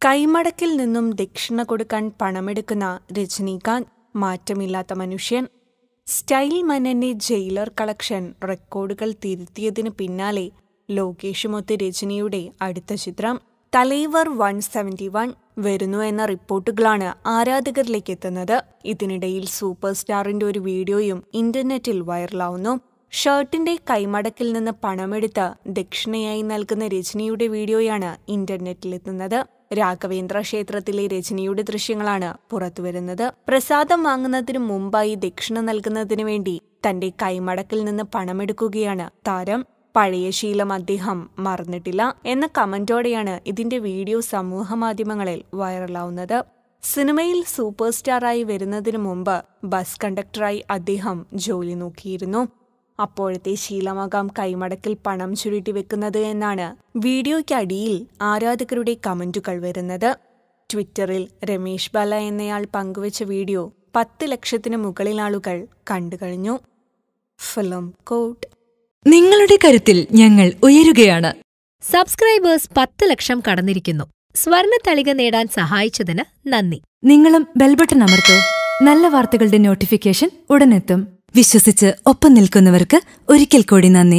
കൈമടക്കിൽ നിന്നും ദക്ഷിണ കൊടുക്കാൻ പണമെടുക്കുന്ന രജനീകാന്ത് മാറ്റമില്ലാത്ത മനുഷ്യൻ സ്റ്റൈൽ മനന്റെ ജയിലർ കളക്ഷൻ റെക്കോർഡുകൾ തിരുത്തിയതിന് പിന്നാലെ ലോകേഷുമൊത്ത് രജനിയുടെ അടുത്ത ചിത്രം തലൈവർ വൺ സെവന്റി വൺ വരുന്നു എന്ന റിപ്പോർട്ടുകളാണ് ആരാധകരിലേക്ക് എത്തുന്നത് ഇതിനിടയിൽ സൂപ്പർ സ്റ്റാറിന്റെ ഒരു വീഡിയോയും ഇന്റർനെറ്റിൽ വൈറലാവുന്നു ഷർട്ടിന്റെ കൈമടക്കിൽ നിന്ന് പണമെടുത്ത് ദക്ഷിണയായി നൽകുന്ന രജനിയുടെ വീഡിയോയാണ് ഇന്റർനെറ്റിലെത്തുന്നത് രാഘവേന്ദ്ര ക്ഷേത്രത്തിലെ രജനിയുടെ ദൃശ്യങ്ങളാണ് പുറത്തുവരുന്നത് പ്രസാദം വാങ്ങുന്നതിനു മുമ്പായി ദക്ഷിണ നൽകുന്നതിനു വേണ്ടി തന്റെ കൈമടക്കിൽ നിന്ന് പണമെടുക്കുകയാണ് താരം പഴയ ശീലം അദ്ദേഹം മറന്നിട്ടില്ല എന്ന കമന്റോടെയാണ് ഇതിന്റെ വീഡിയോ സമൂഹ മാധ്യമങ്ങളിൽ വൈറലാവുന്നത് സിനിമയിൽ സൂപ്പർ സ്റ്റാറായി വരുന്നതിനു മുമ്പ് ബസ് കണ്ടക്ടറായി അദ്ദേഹം ജോലി നോക്കിയിരുന്നു അപ്പോഴത്തെ ശീലമാകാം കൈമടക്കിൽ പണം ചുരുട്ടി വെക്കുന്നത് എന്നാണ് വീഡിയോയ്ക്കടിയിൽ ആരാധകരുടെ കമന്റുകൾ വരുന്നത് ട്വിറ്ററിൽ രമേശ് ബാല എന്നയാൾ പങ്കുവച്ച വീഡിയോ പത്ത് ലക്ഷത്തിന് മുകളിൽ ആളുകൾ കണ്ടുകഴിഞ്ഞു ഫിലിം കോട്ട് നിങ്ങളുടെ കരുത്തിൽ ഞങ്ങൾ ഉയരുകയാണ് സബ്സ്ക്രൈബേഴ്സ് പത്ത് ലക്ഷം കടന്നിരിക്കുന്നു സ്വർണ തളിക നേടാൻ സഹായിച്ചതിന് നന്ദി നിങ്ങളും ബെൽബട്ടൺ അമർത്തോ നല്ല വാർത്തകളുടെ നോട്ടിഫിക്കേഷൻ ഉടനെത്തും വിശ്വസിച്ച് ഒപ്പം നിൽക്കുന്നവർക്ക് ഒരിക്കൽ കൂടി നന്ദി